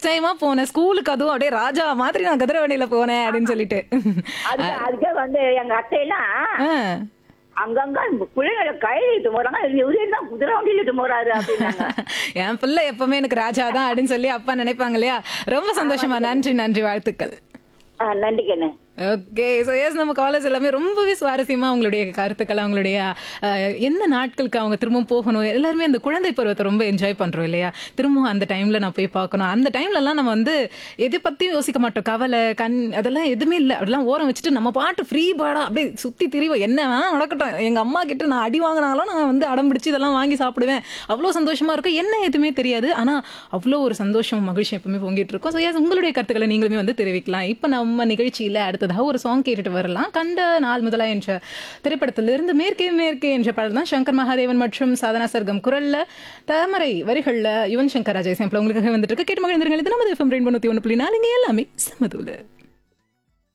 First டைமா போனேன் ஸ்கூலுக்கு அதுவும் அப்படியே ராஜா மாதிரி நான் குதிரை வண்டியில போனேன் அப்படின்னு சொல்லிட்டு அதுக்கு அதுக்கே வந்து எங்க அத்தையெல்லாம் ஆ. அங்கங்க பிள்ளைங்களை கையில இட்டு போறாங்க இவரே தான் குதிரை வண்டியில இட்டு போறாரு அப்படின்னாங்க என் பிள்ளை எப்பவுமே எனக்கு ராஜா தான் அப்படின்னு சொல்லி அப்பா நினைப்பாங்க இல்லையா ரொம்ப சந்தோஷமா நன்றி நன்றி வாழ்த்துக்கள் ஆ, நன்றி கண்ணு ஓகே ஸோ எஸ் நம்ம காலேஜ் எல்லாமே ரொம்பவே சுவாரஸ்யமா அவங்களுடைய கருத்துக்கள் அவங்களுடைய அஹ், எந்த நாட்களுக்கு அவங்க திரும்பவும் போகணும் எல்லாருமே அந்த குழந்தை பருவத்தை ரொம்ப என்ஜாய் பண்றோம் இல்லையா திரும்பவும் அந்த டைம்ல நான் போய் பார்க்கணும் அந்த டைம்ல எல்லாம் நம்ம வந்து எதை பத்தியும் யோசிக்க மாட்டோம் கவலை கண் அதெல்லாம் எதுவுமே இல்லை அதெல்லாம் ஓரம் வச்சுட்டு நம்ம பாட்டு ஃப்ரீ பாடா அப்படியே சுத்தி திரிவோம் என்ன வேணா நடக்கட்டும் எங்க அம்மா கிட்ட நான் அடி வாங்கினாலும் நான் வந்து அடம் பிடிச்சு இதெல்லாம் வாங்கி சாப்பிடுவேன் அவ்வளோ சந்தோஷமா இருக்கும் என்ன எதுவுமே தெரியாது ஆனா அவ்வளோ ஒரு சந்தோஷம் மகிழ்ச்சி எப்பவுமே பொங்கிட்டு இருக்கும் ஸோ எஸ் உங்களுடைய கருத்துக்களை நீங்களுமே வந்து தெரிவிக்கலாம் இப்போ நம்ம நிகழ்ச்சியில அடுத்ததாக ஒரு சாங் கேட்டுட்டு வரலாம் கண்ட நாள் முதலா என்ற திரைப்படத்திலிருந்து மேற்கே மேற்கே என்ற பாடல் தான் சங்கர் மகாதேவன் மற்றும் சாதனா சர்க்கம் குரல்ல தாமரை வரிகள்ல யுவன் சங்கர் ராஜா சாம்பிள் உங்களுக்கு வந்துட்டு இருக்கு கேட்டு மகிழ்ந்திருங்கள் இது நமது எஃப்எம் ரெண்டு ஒன்று புள்ளி நாலுங்க எல்லாமே சமதுல